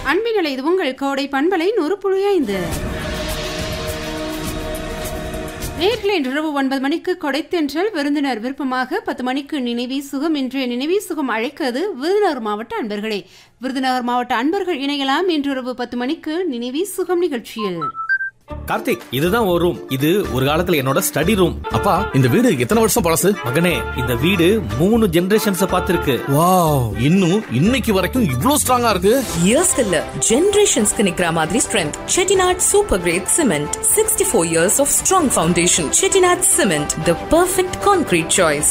அன்பினிலை இது உங்கள் கோடை பண்பலை நூறு புள்ளி ஐந்து நேர்களை இரவு ஒன்பது மணிக்கு கொடைத்தென்றல் விருந்தினர் விருப்பமாக பத்து மணிக்கு நினைவி சுகம் இன்றைய நினைவி சுகம் அழைக்கிறது விருதுநகர் மாவட்ட அன்பர்களே விருதுநகர் மாவட்ட அன்பர்கள் இணையலாம் இன்றிரவு பத்து மணிக்கு நினைவி சுகம் நிகழ்ச்சியில் கார்த்திக் இதுதான் ஒரு ரூம் இது ஒரு காலத்துல என்னோட ஸ்டடி ரூம் அப்பா இந்த வீடு எத்தனை வருஷம் பழசு மகனே இந்த வீடு மூணு ஜெனரேஷன்ஸ் பார்த்திருக்கு வாவ் இன்னும் இன்னைக்கு வரைக்கும் இவ்ளோ ஸ்ட்ராங்கா இருக்கு இயர்ஸ்க்கு இல்ல ஜெனரேஷன்ஸ்க்கு நிக்கிற மாதிரி strength Chettinad super grade cement sixty four years of strong foundation Chettinad cement the perfect concrete choice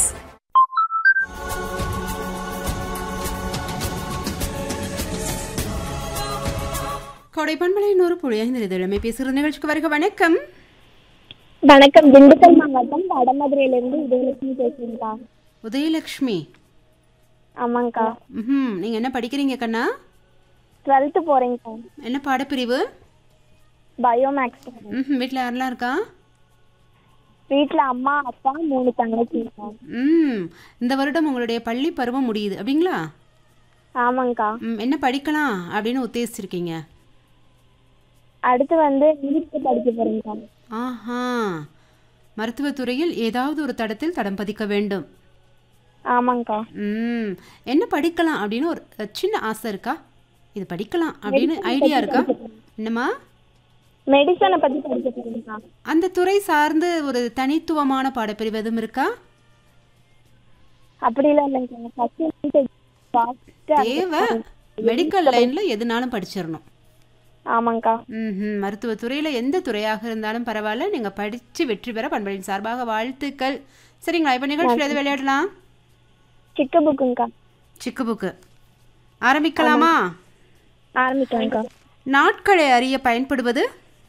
Kodai பண்பலை நூறு புள்ளி ஐந்து இதழமை பேசுகிற நிகழ்ச்சிக்கு வருக வணக்கம் வணக்கம் திண்டுக்கல் மாவட்டம் வடமதுரையிலிருந்து உதயலட்சுமி பேசுறேன்க்கா உதயலட்சுமி ஆமாங்க்கா ம் நீங்க என்ன படிக்கிறீங்க கண்ணா டுவெல்த்து போறேங்க்கா என்ன பாடப்பிரிவு பயோமேக்ஸ் ம் வீட்டில் யாரெல்லாம் இருக்கா வீட்டில் அம்மா அப்பா மூணு தங்கச்சிங்கக்கா ம் இந்த வருடம் உங்களுடைய பள்ளி பருவம் முடியுது அப்படிங்களா ஆமாங்க்கா ம், என்ன படிக்கலாம் அப்படின்னு உத்தேசிச்சிருக்கீங்க அடுத்து வந்து நீட்டு படிக்க போறேங்க்கா ஆஹா மருத்துவத்துறையில் ஏதாவது ஒரு தடத்தில் தடம் பதிக்க வேண்டும் ஆமாங்க்கா ம் என்ன படிக்கலாம் அப்படின்னு ஒரு அஹ், சின்ன ஆசை இருக்கா இது படிக்கலாம் அப்படின்னு ஐடியா இருக்கா என்னம்மா மெடிசனை பத்தி படிக்க போறேங்க்கா அந்த துறை சார்ந்து ஒரு தனித்துவமான பாடப்பிரிவு எதுவும் இருக்கா அப்படிலாம் இல்லைங்கக்கா ஃபர்ஸ்ட் நீட்டு பார்த்துட்டு தேவை மெடிக்கல் லைன்ல எதுனாலும் படிச்சிடணும் ஆமாங்க்கா ம் மருத்துவத்துறையில் எந்த துறையாக இருந்தாலும் பரவாயில்ல நீங்கள் படித்து வெற்றி பெற பண்பலின் சார்பாக வாழ்த்துக்கள் சரிங்களா இப்போ நிகழ்ச்சியில் எது விளையாடலாம் சிக்க புக்குங்க்கா சிக்கு புக்கு ஆரம்பிக்கலாமா ஆரம்பிக்கலாங்க்கா நாட்களை அறிய பயன்படுவது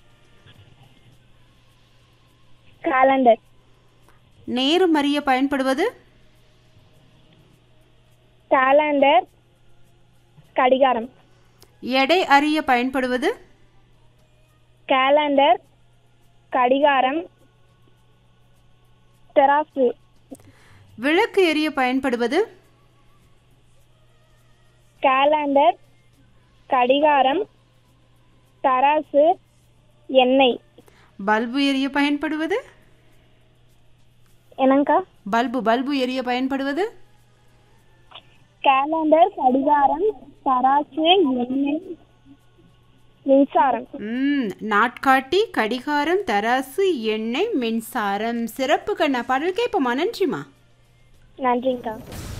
கேலண்டர் நேரம் அறிய பயன்படுவது கேலண்டர் கடிகாரம் எடை அறிய பயன்படுவது கேலண்டர் கடிகாரம் தெராசு விளக்கு எரிய பயன்படுவது கேலண்டர் கடிகாரம் தராசு எண்ணெய் பல்பு எரிய பயன்படுவது என்னங்கக்கா பல்பு பல்பு எரிய பயன்படுவது கேலண்டர் கடிகாரம் தராசு எண்ணெய் மின்சாரம் ம் நாட்காட்டி கடிகாரம் தராசு எண்ணெய் மின்சாரம் சிறப்பு கண்ணா பாடல் கேட்போமா நன்றிமா நன்றிங்கக்கா